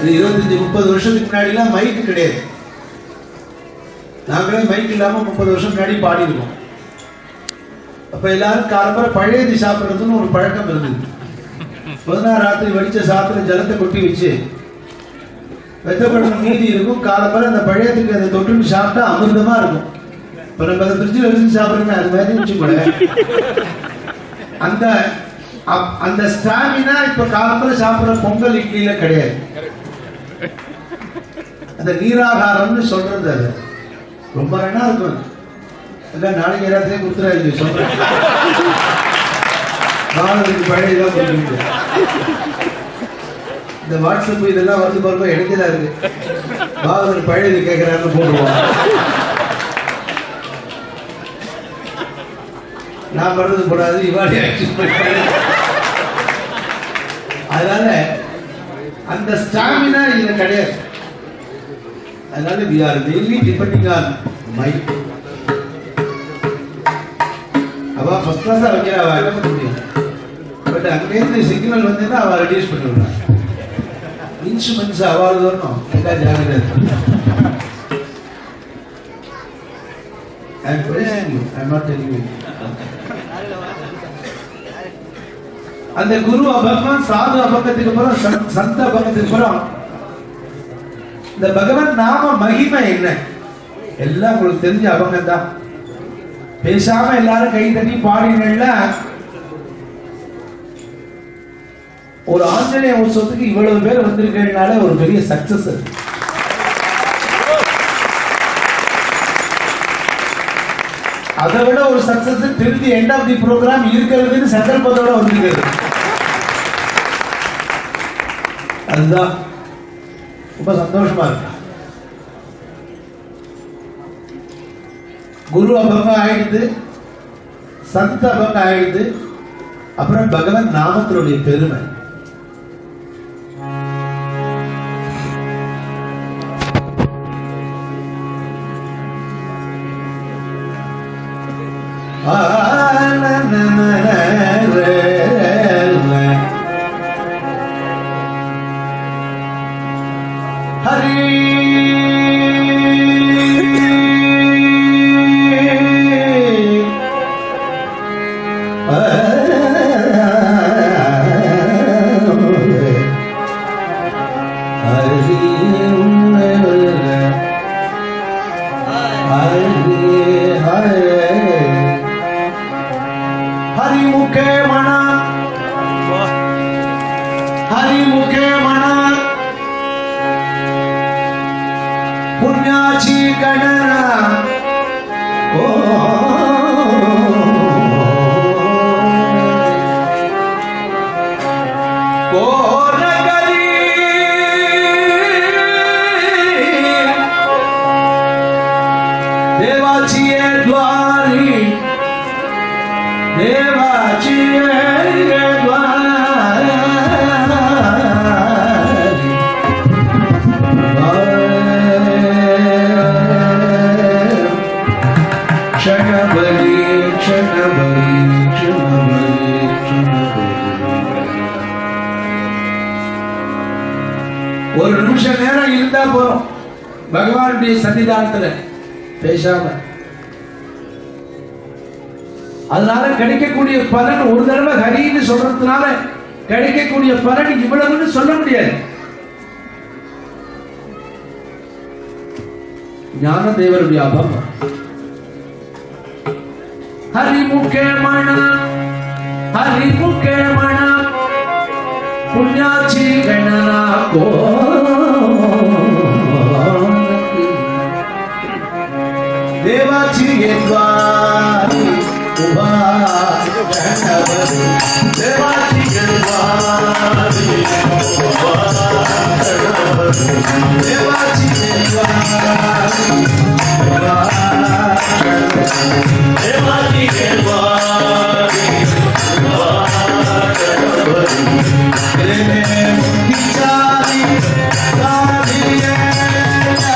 ஒரு இருபத்தஞ்சு முப்பது வருஷத்துக்கு முன்னாடிலாம் மைக்கு கிடையாது நாங்களே மைக் இல்லாம முப்பது வருஷம் முன்னாடி பாடிருக்கோம் அப்ப எல்லாரும் காலம்பர பழையது சாப்பிடுறதுன்னு ஒரு பழக்கம் இருந்தது பதினாறு ராத்திரி வடிச்ச சாப்பிட ஜலத்தை கொட்டி வச்சு வெத்தப்பழம் மீதி இருக்கும் காலம்பர அந்த பழையத்துக்கு அதை தொட்டுன்னு சாப்பிட்டா அமிர்தமா இருக்கும் இப்ப நம்ம அதை ஃப்ரிட்ஜில் வச்சு சாப்பிடுறோமே அது மாதிரி வச்சுக்கோங்க அந்த அப்- அந்த ஸ்டாமினா இப்ப காலம்பர சாப்பிடுற பொங்கல் இட்லியில கிடையாது அந்த நீராகாரம்னு சொல்றது அது ரொம்ப நல்லா இருக்கும் அது. அதான் நாளைக்கு எல்லாத்தையும் கொடுத்துறாரு சொல்றேன் நாளைக்கு பழைய இதெல்லாம் கொடுக்குறீங்க இந்த வாட்ஸ்அப் இதெல்லாம் வந்து பாருங்க இடைஞ்சலா இருக்கு பாகவர் பழையது கேட்கிறாருன்னு போடுவோம் நான் பண்றது போடாது இவாடி ஆக்ஷன் அதனால அந்த ஸ்டாமினா இதுல கிடையாது அதனால we are daily depending on mic அவ ஃபர்ஸ்ட் கிளாஸா வைக்கிறா அவ என்ன பண்ண முடியும் பட் அங்கேருந்து சிக்னல் வந்ததுன்னா அவ ரெடியூஸ் பண்ணி விடுறான் இன்ஸ்ட்ருமெண்ட்ஸ் அவார்டு வரணும் எல்லா ஜாகிரதை I'm praising you. I'm not telling you. அந்த குரு அபங்கம் சாது அபங்கத்துக்கு அப்புறம் சந்த்- சந்த அபங்கத்துக்கு அப்புறம் இந்த பகவன் நாம மகிமை என்ன எல்லாம் உங்களுக்கு தெரிஞ்ச அபங்கம் தான் பேசாம எல்லாரும் கை தட்டி பாடினா ஒரு ஆஞ்சநேய உற்சவத்துக்கு இவ்வளவு பேர் வந்திருக்கிறதுனால ஒரு பெரிய சக்சஸ் அது அதை விட ஒரு success till the end of the programme இருக்கிறதுன்னு சந்தர்ப்பத்தோட வந்திருக்கிறது அதுதான் ரொம்ப சந்தோஷமா இருக்கு குரு அபங்கம் ஆயிடுது சந்த அபங்கம் ஆயிடுது அப்புறம் பகவன் நாமத்தினுடைய பெருமை ஆ, ந, ந, ந, ந, ரே, ந. ஹரி ஹரி முகே மனா ஹரி முகே மனா पुण्याची गणना हो कोण करी देवाची आहे द्वारी देवाची आहे द्वारी क्षणबली क्षणबली क्षणबली क्षणबली ஒரு நிமிஷம் நேரம் இருந்தா போறோம் பகவானுடைய சன்னிதானத்துல பேசாம அதனால கிடைக்கக்கூடிய பலன் ஒரு தடவை ஹரின்னு சொல்றதுனால கிடைக்கக்கூடிய பலன் இவ்வளவுன்னு சொல்ல முடியாது ஞானதேவருடைய அபங்கம் हरिमुखे म्हणा हरिमुखे म्हणा पुण्याची गणना कोण देवाची येद्वारी उभा गणपती. देवाची येद्वारी उभा गणपती. देवाची येद्वारी उभा गणपती. देवाची येद्वारी उभा गणपती. प्रेमे मुक्तीचारी साधी येणार.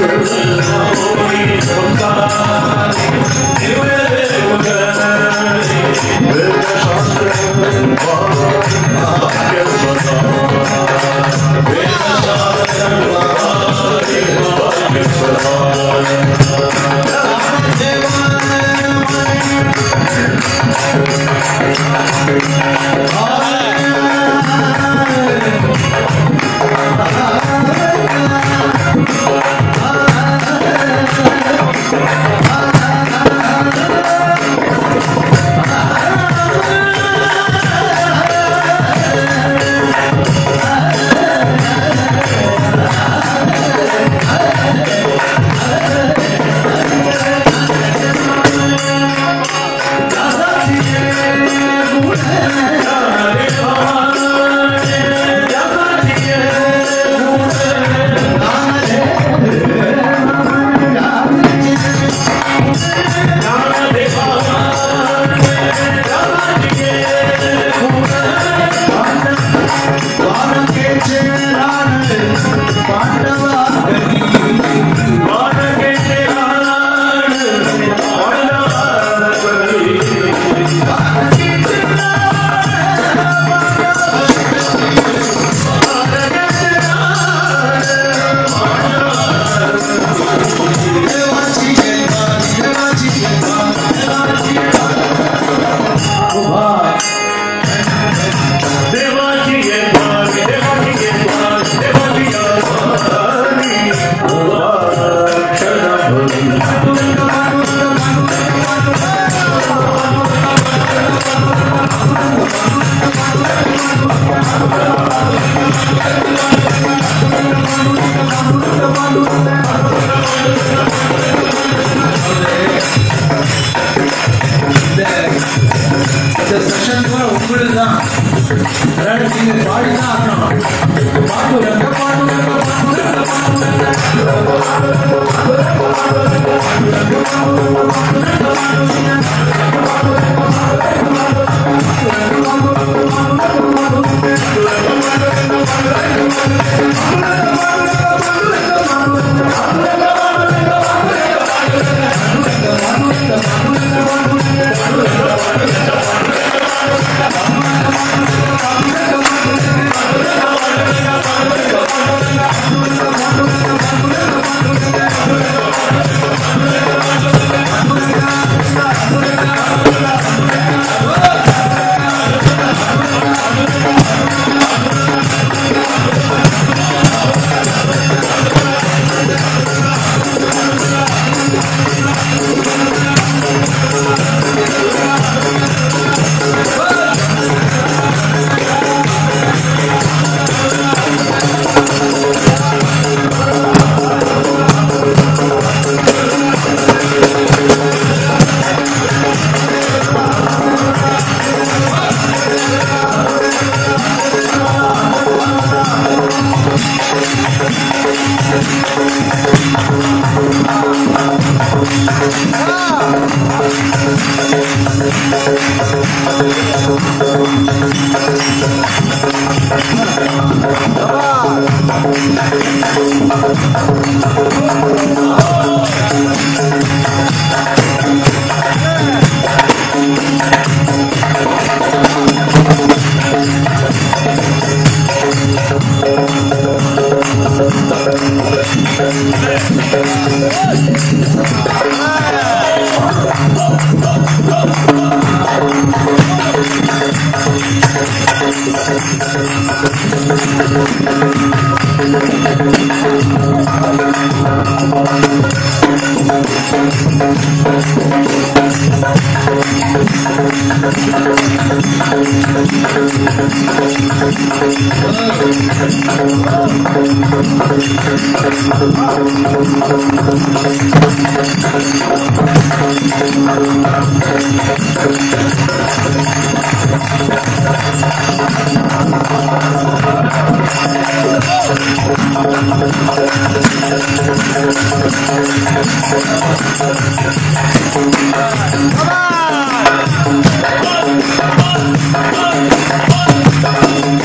இந்த செஷன் கூட உங்களுக்கு தான் அதனால நீங்க பாடி தான் ஆகணும் பாட்டு எங்க பாட்டு எங்க பாட்டு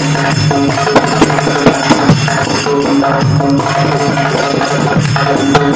Thank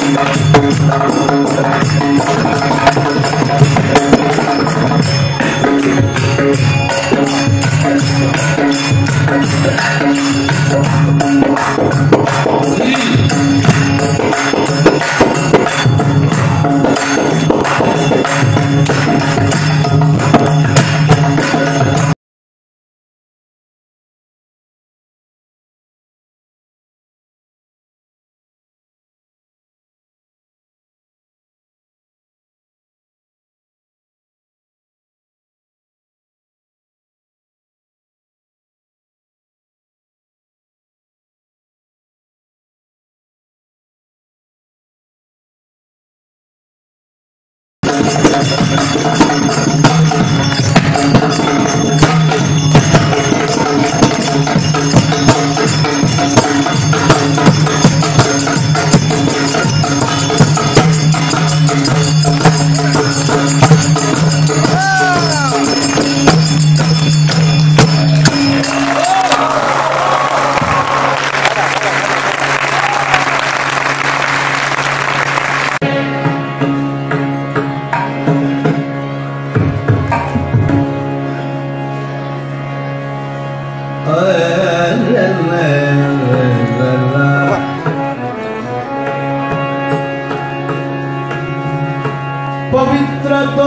पवित्र तो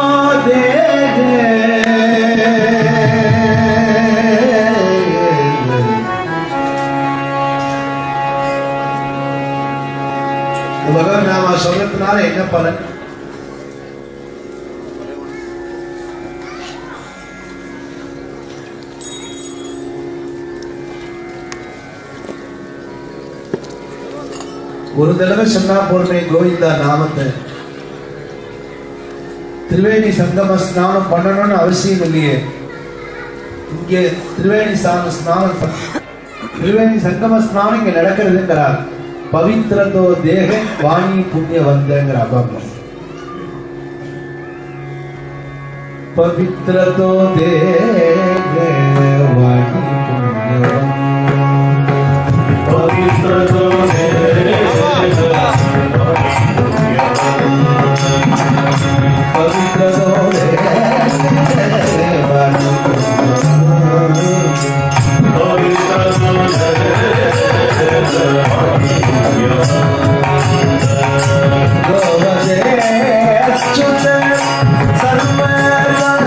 दे பகவான் நாம சொல்றதுனால என்ன பலன் ஒரு தடவை சொன்னா போறமே கோவிந்தா நாமத்தை திரிவேணி சங்கம ஸ்நானம் பண்ணணும்னு அவசியம் இல்லையே இங்கே திரிவேணி சாம ஸ்நானம் ப- திரிவேணி சங்கம ஸ்நானம் இங்க நடக்கிறதுங்கிறார் பவித்ரதோ தேக வாணி புண்ணிய வந்தங்கிற அபங்கம் பவித்ரதோ தேக வாணி புண்ணிய पवित्र तो பவித்ரதோ தேக வாணி கோவதே அச்சுத சர்வதா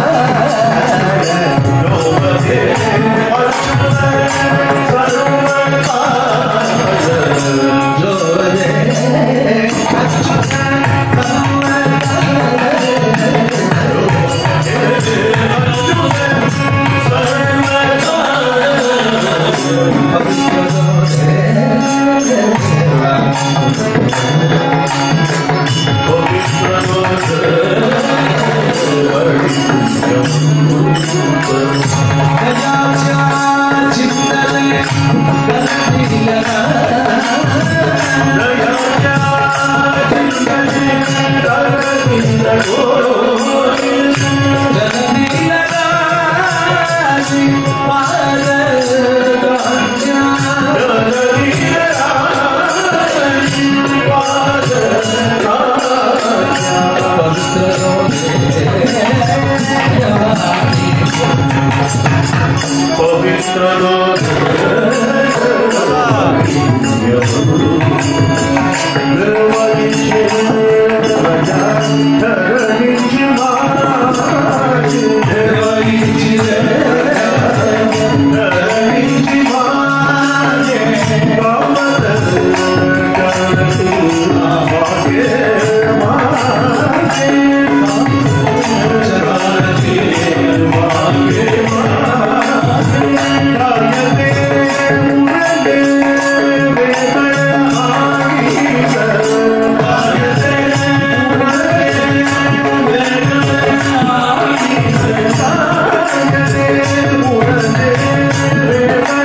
Yeah.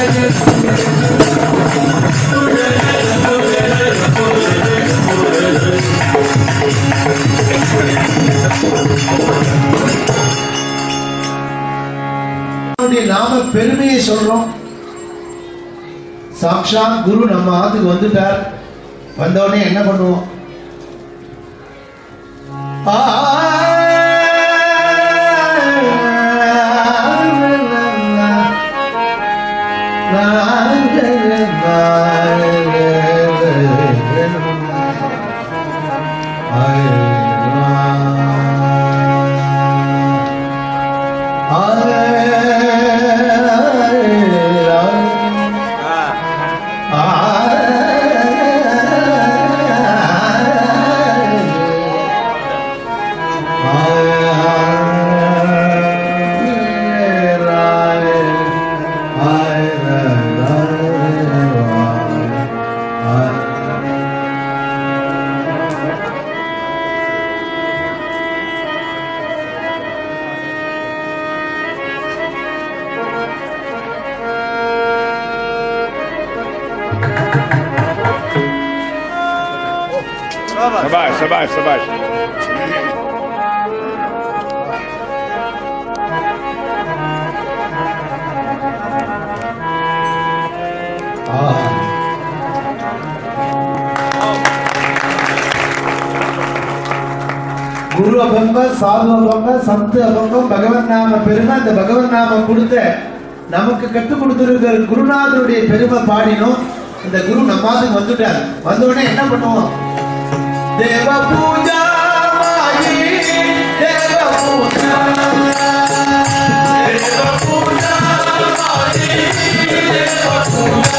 அவருடைய நாம பெருமையை சொல்றோம் சாக்ஷாத் குரு நம்ம ஆத்துக்கு வந்துட்டார் வந்தவுடனே என்ன பண்ணுவோம் शाबाश शाबाश शाबाश குரு அபங்கம் சாது அபங்கம் சத்து அபங்கம் பகவன் நாம பெருமை அந்த பகவன் நாமம் கொடுத்த நமக்கு கற்றுக் கொடுத்திருக்கிற குருநாதருடைய பெருமை பாடினோம் இந்த குரு நம்மாதுக்கு வந்துட்டார் வந்த உடனே என்ன பண்ணுவோம் தேவ பூஜா மாயி, தேவ பூஜா. தேவ பூஜா மாயி, தேவ பூஜா.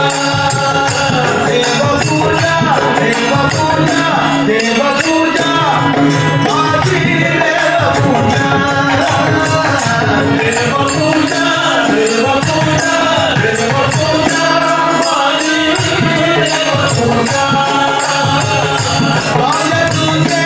தேவ பூஜா, தேவ பூஜா, தேவ பூஜா. மாயி, தேவ பூஜா. தேவ பூஜா, தேவ பூஜா, தேவ பூஜா. மாயி, தேவ பூஜா. வாழ துஞ்ச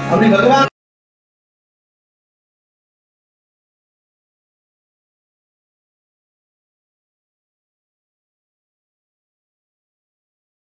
அப்படி பகவான்